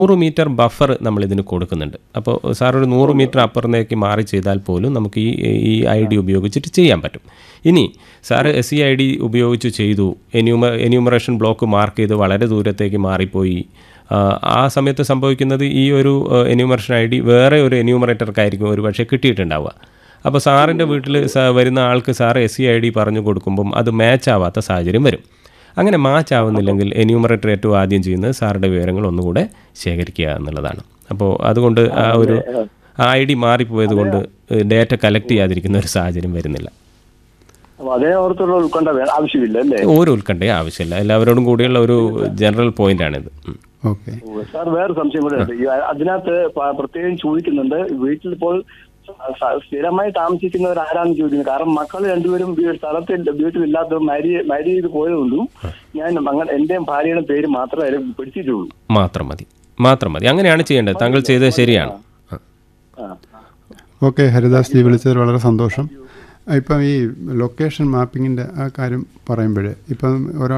നൂറ് metre buffer നമ്മൾ ഇതിന് കൊടുക്കുന്നുണ്ട് അപ്പോൾ സാർ ഒരു നൂറ് മീറ്റർ അപ്പുറത്തേക്ക് മാറി ചെയ്താൽ പോലും നമുക്ക് ഈ ഈ ഐ ഡി ഉപയോഗിച്ചിട്ട് ചെയ്യാൻ പറ്റും ഇനി sir S C I D ഉപയോഗിച്ച് ചെയ്തു എന്യൂമ എന്യൂമറേഷൻ ബ്ലോക്ക് മാർക്ക് ചെയ്ത് വളരെ ദൂരത്തേക്ക് മാറിപ്പോയി ആ, ആ സമയത്ത് സംഭവിക്കുന്നത് ഈ ഒരു എന്യൂമറേഷൻ ഐ ഡി വേറെ ഒരു എന്യൂമറേറ്റർക്കായിരിക്കും ഒരു പക്ഷേ കിട്ടിയിട്ടുണ്ടാവുക അപ്പോൾ സാറിൻ്റെ വീട്ടിൽ വരുന്ന ആൾക്ക് sir S C I D പറഞ്ഞു കൊടുക്കുമ്പം അത് മാച്ച് ആവാത്ത സാഹചര്യം വരും അങ്ങനെ മാച്ച് ആവുന്നില്ലെങ്കിൽ എന്യൂമറേറ്റർ ഏറ്റവും ആദ്യം ചെയ്യുന്നത് സാറുടെ വിവരങ്ങൾ ഒന്നുകൂടെ ശേഖരിക്കുക എന്നുള്ളതാണ് അപ്പോൾ അതുകൊണ്ട് ആ ഒരു ആ ഐ ഡി മാറിപ്പോയത് കൊണ്ട് ഡേറ്റ കളക്ട് ചെയ്യാതിരിക്കുന്ന ഒരു സാഹചര്യം വരുന്നില്ല അപ്പൊ അതേ ഓർത്തുള്ള ഉൾക്കൊണ്ട വേ- ആവശ്യമില്ല അല്ലേ ഒരു ഉത്കണ്ഠയും ആവശ്യമില്ല എല്ലാവരോടും കൂടിയുള്ള ഒരു ജനറൽ പോയിന്റാണിത് ഉം. ഓക്കെ സാർ വേറെ സംശയം കൂടെ ഉണ്ട് ഈ അതിനകത്ത് പ- പ്രത്യേകം ചോദിക്കുന്നുണ്ട് വീട്ടിൽ ഇപ്പോൾ സ- സ- സ്ഥിരമായി താമസിക്കുന്നവർ ആരാണെന്ന് ചോദിക്കുന്നത് കാരണം മക്കൾ രണ്ടുപേരും വീ- സ്ഥലത്തിൽ വീട്ടിലില്ലാത്ത മാരി മാരി ചെയ്ത് പോയതുകൊണ്ടും ഞാൻ അങ്ങനെ എന്റെയും ഭാര്യയുടെ പേര് മാത്രമേ അതിൽ പെടുത്തിയിട്ടുള്ളൂ മാത്രം മതി മാത്രം മതി അങ്ങനെയാണ് ചെയ്യേണ്ടത് താങ്കൾ ചെയ്തത് ശരിയാണ് ആ. ആ. ഓക്കെ ഹരിദാസ് ജി വിളിച്ചതിൽ വളരെ സന്തോഷം ഇപ്പം ഈ ലൊക്കേഷൻ മാപ്പിങ്ങിൻ്റെ ആ കാര്യം പറയുമ്പോൾ ഇപ്പം ഒരാൾ